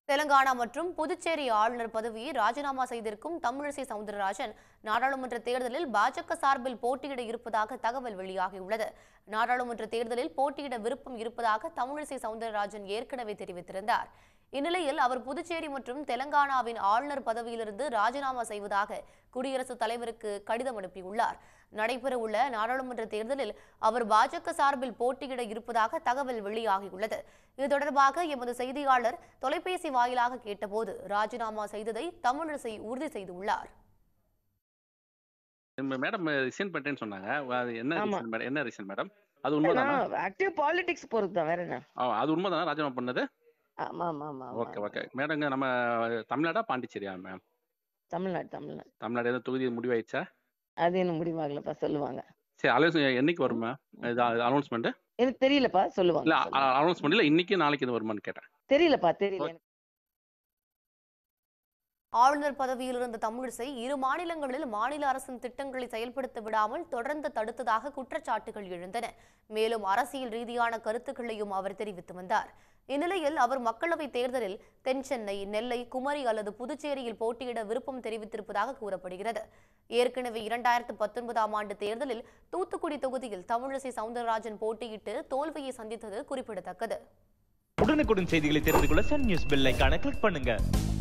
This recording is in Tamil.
தெலங்கானா மற்றும் புதுச்சேரி ஆளுநர் பதவியை ராஜினாமா செய்திருக்கும் தமிழிசை சவுந்தரராஜன் நாடாளுமன்ற தேர்தலில் பாஜக சார்பில் போட்டியிட இருப்பதாக தகவல் வெளியாகியுள்ளது நாடாளுமன்ற தேர்தலில் போட்டியிட விருப்பம் இருப்பதாக தமிழிசை சவுந்தரராஜன் ஏற்கனவே தெரிவித்திருந்தார் இந்நிலையில் அவர் புதுச்சேரி மற்றும் தெலங்கானாவின் ஆளுநர் பதவியிலிருந்து ராஜினாமா செய்வதாக குடியரசுத் தலைவருக்கு கடிதம் அனுப்பியுள்ளார் நடைபெறவுள்ள நாடாளுமன்ற தேர்தலில் அவர் பாஜக சார்பில் போட்டியிட இருப்பதாக தகவல் வெளியாகியுள்ளது இது தொடர்பாக எமது செய்தியாளர் தொலைபேசி வாயிலாக கேட்டபோது ராஜினாமா செய்ததை தமிழிசை உறுதி செய்துள்ளார் மேடம் ரிசைன் பண்ணிட்டேன்னு சொன்னாங்க அது என்ன ஆமா. ரீசன் மேடம் என்ன ரீசன் மேடம் அது உண்மைதானா நான் ஆக்டிவ் பாலிடிக்ஸ் பொறுத்து தான் வேற என்ன ஆ, அது உண்மைதானா ராஜினாமா பண்ணது ஆமா ஆமா ஆமா ஆமா. ஓகே ஓகே மேடங்க நம்ம தமிழ்நாடா பாண்டிச்சேரியா மேம் தமிழ்நாடு தமிழ்நாடு தமிழ்நாடு எதுவும் தொகுதி முடிவாயிடுச்சா அது என்ன முடிவாகலப்பா சொல்லுவாங்க சரி அலோன்ஸ் என்னைக்கு வருமா இது அனௌன்ஸ்மெண்ட் எனக்கு தெரியலப்பா சொல்லுவாங்க இல்ல சொல்லுவாங்க. அனௌன்ஸ்மெண்ட் இல்ல இன்னைக்கு நாளைக்கு இது வருமான்னு கேட்டேன் தெரியலப்பா தெரியல எனக்கு. ஆளுநர் பதவியில் இருந்த தமிழிசை இரு மாநிலங்களில் மாநில அரசின் திட்டங்களை செயல்படுத்த விடாமல் தொடர்ந்து தடுத்ததாக குற்றச்சாட்டுகள் எழுந்தன மேலும் அரசியல் ரீதியான கருத்துக்களையும் அவர் தெரிவித்து வந்தார் இந்நிலையில் அவர் மக்களவைத் தேர்தலில் தென் சென்னை நெல்லை குமரி அல்லது புதுச்சேரியில் போட்டியிட விருப்பம் தெரிவித்திருப்பதாக கூறப்படுகிறது ஏற்கனவே இரண்டாயிரத்து பத்தொன்பதாம் ஆண்டு தேர்தலில் தூத்துக்குடி தொகுதியில் தமிழிசை சவுந்தரராஜன் போட்டியிட்டு தோல்வியை சந்தித்தது குறிப்பிடத்தக்கது உடனுக்குடன் செய்திகளை தெரிந்து கொள்ள சன் நியூஸ் பெல் ஐகானை கிளிக் பண்ணுங்க